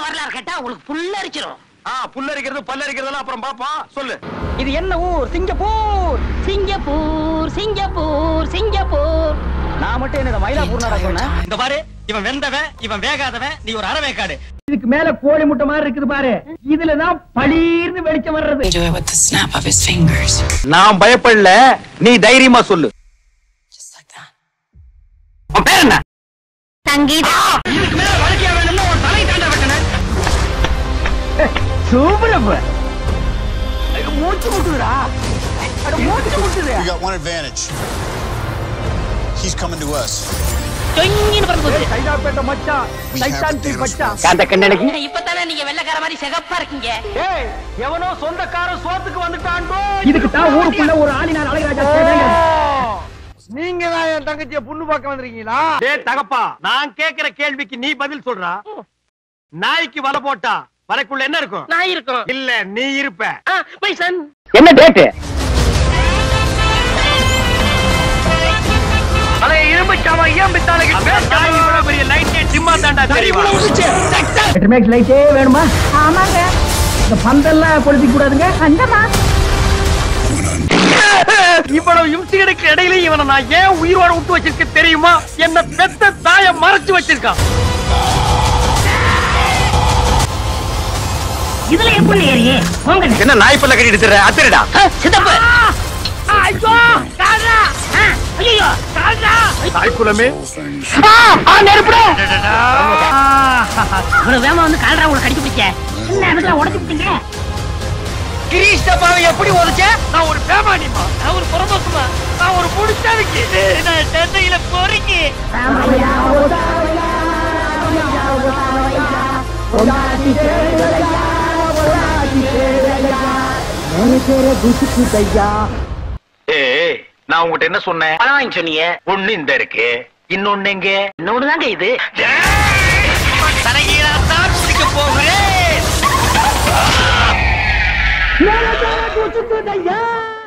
வரலாறு கேட்டா உங்களுக்கு புல்லரிச்சிரும் ஆ புல்லரிக்கிறது பல்லரிக்கிறதெல்லாம் அப்புறம் பாப்போம் சொல்லு இது என்ன ஊர் சிங்கப்பூர் சிங்கப்பூர் சிங்கப்பூர் சிங்கப்பூர் நான் மட்டும் என்ன மயிலாப்பூர் சொன்னேன் இந்த பாரு இவன் வெந்தவன் இவன் வேகாதவன் நீ ஒரு அறவேக்காடு இதுக்கு மேல கோழி முட்டை மாதிரி இருக்குது பாரு இதுலதான் பளீர்னு வெளிச்சம் வர்றது do it with the snap of his fingers. நான் பயப்படல நீ தைரியமா சொல்லு Just like that. உன் பேர் என்ன சங்கீதா இதுக்கு மேல வழக்கியா வேணும்னா உன் தலை தாண்டா வெட்டணும் சூப்பரப்ப மூச்சு முட்டுதுடா அட மூச்சு முட்டுது We got one advantage. He's coming to us. தொங்கின்னு பறந்து போச்சு சைதாப்பேட்டை மச்சான் We have Thanos first. காந்த கண்ணனுக்கு இப்பதானே நீங்க வெள்ளக்கார மாதிரி சிகப்பா இருக்கீங்க ஏய் எவனோ சொந்தக்காரன் சோத்துக்கு வந்துட்டான்டோ இதுக்கு தான் ஊருக்குள்ள ஒரு ஆளினார் அழகராஜா தேவைங்க நீங்க தான் என் தங்கச்சிய புண்ணு பார்க்க வந்திருக்கீங்களா டேய் தகப்பா நான் கேக்குற கேள்விக்கு நீ பதில் சொல்றா நாய்க்கு வலை போட்டா வலைக்குள்ள என்ன இருக்கும் நான் இருக்கோம் இல்ல நீ இருப்ப பைசன் என்ன டேட்டு பழைய இரும்பு சாமா ஏன் பெரிய லைட்டே டிம்மா தாண்டா தெரியுமா மேக்ஸ் லைட்டே வேணுமா ஆமாங்க இந்த பந்தெல்லாம் கொளுத்தி கூடாதுங்க அந்தமா இவ்வளவு இம்சிகளுக்கு இடையில இவனை நான் ஏன் உயிரோட விட்டு வச்சிருக்கேன் தெரியுமா என்ன பெத்த தாய மறைச்சு வச்சிருக்கான் இதுல எப்படி ஏறியே போங்க என்ன நாய் பல்ல கட்டிட்டு திர அத்திரடா சித்தப்பு ஐயோ காதா ஐயோ காதா தாய் குலமே நெருப்புடா இவ்வளவு வேமா வந்து கால்ரா உங்களை கடிச்சு பிடிச்ச என்ன அதுக்குள்ள உடச்சு விட்டீங்க கிரீஷ் டப்பாவை எப்படி உதச்ச நான் ஒரு பேமானிமா நான் ஒரு புறம்போக்குமா நான் ஒரு முடிச்சாவிக்கு நான் சென்னையில பொறுக்கி ஏய் நான் உங்ககிட்ட என்ன சொன்னேன் அதான் சொன்னீங்க ஒண்ணு இந்த இருக்கு இன்னொன்னு எங்க இன்னொன்னு தாங்க இது தலைகீழாத்தான் பிடிக்க போகிறேன்